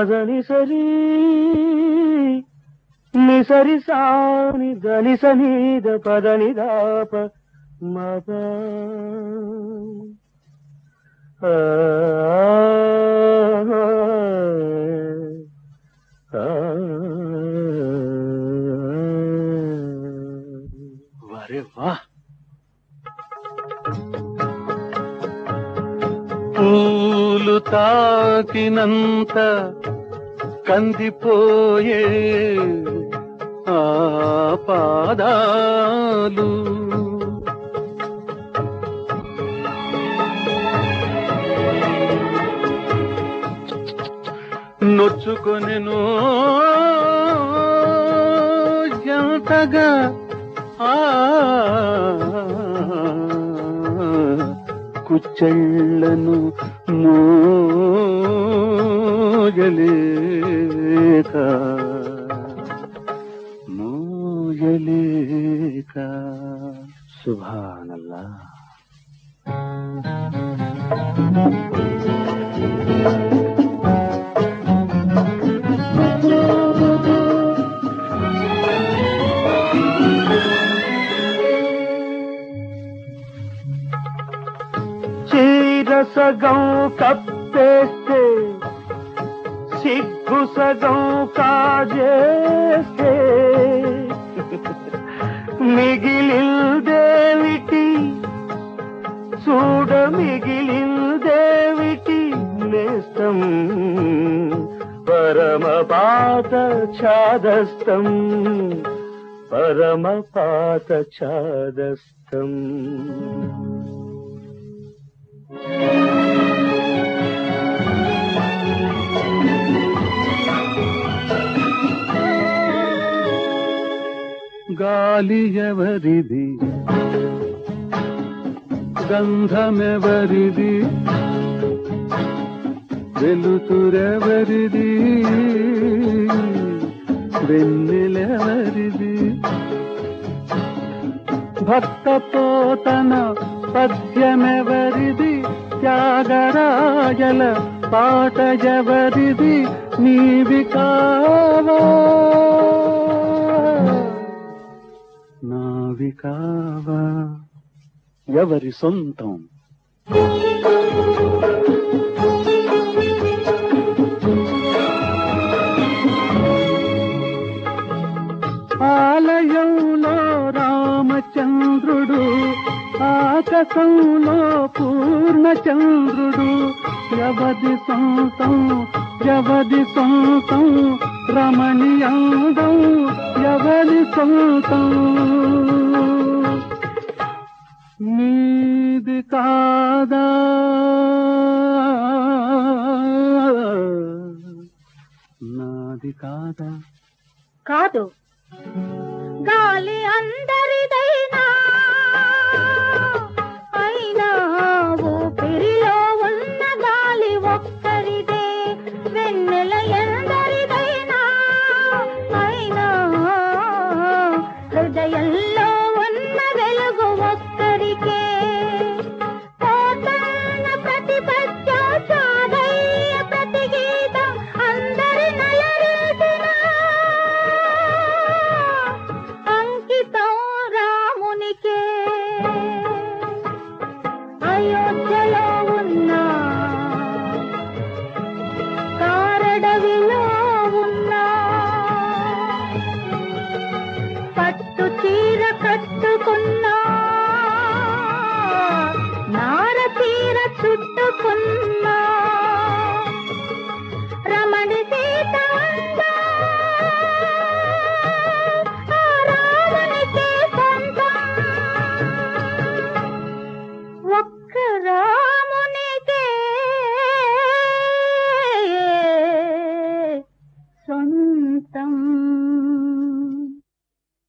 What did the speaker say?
పదని సరి నిసరి సాని దని సనీద పదని దాప మద ఆ, ఆ, వరే వాహ్ పూలు తాకినంత కందిపోయే ఆ పాదాలు నొచ్చుకొనెను ఎంతగా ఆ కుచ్చళ్ళను మోయలేక మోయలేక సుభానల్లా చీర సగం కప్పేస్తే సిగ్గు సగం కాజేస్తే మిగిలిందేమిటి చూడ మిగిలిందేమిటి నేస్తం పరమ పాత ఛాదస్తం పరమ పాత ఛాదస్తం గాలి ఎవరిది గంధమెవరిది వెలుతురెవరిది వెన్నెలెవరిది భక్త పోతన పద్యమెవరిది త్యాగరాజల పాట ఎవరిది నీవి కావా నావి కావా ఎవరి సొంతం ఆలయంలో రామచంద్రుడు ఆకాశంలో పూర్ణచంద్రుడు ఎవది సొంతం ఎవది సొంతం రమణీయందం ఎవరి సొంతం నీది కాదా నాది కాదా కాదు